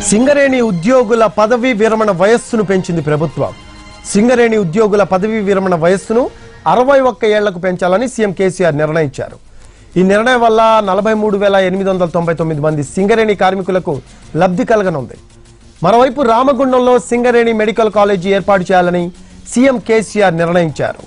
సింగరేణి ఉద్యోగుల పదవీ విరమణ వయస్సును పెంచింది ప్రభుత్వం సింగరేణి ఉద్యోగుల పదవీ విరమణ వయస్సును అరవై ఒక్క ఏళ్లకు పెంచాలని సీఎం కేసీఆర్ నిర్ణయించారు ఈ నిర్ణయం వల్ల నలభై మూడు వేల ఎనిమిది వందల తొంభై తొమ్మిది మంది సింగరేణి కార్మికులకు లబ్ధి కలగనుంది మరోవైపు రామగుండంలో సింగరేణి మెడికల్ కాలేజీ ఏర్పాటు చేయాలని సీఎం కేసీఆర్ నిర్ణయించారు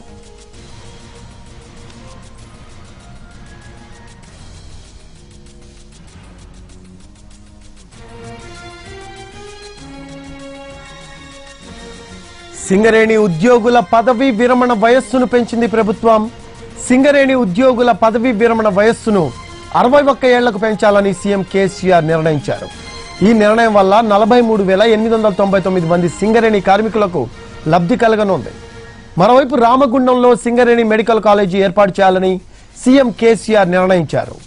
సింగరేణి ఉద్యోగుల పదవీ విరమణ వయస్సును పెంచింది ప్రభుత్వం సింగరేణి ఉద్యోగుల పదవీ విరమణ వయస్సును అరవై ఒక్క ఏళ్లకు పెంచాలని సీఎం కేసీఆర్ నిర్ణయించారు ఈ నిర్ణయం వల్ల నలభై మూడు వేల ఎనిమిది వందల తొంభై తొమ్మిది మంది సింగరేణి కార్మికులకు లబ్ధి కలగనుంది మరోవైపు రామగుండంలో సింగరేణి మెడికల్ కాలేజీ ఏర్పాటు చేయాలని సీఎం కేసీఆర్ నిర్ణయించారు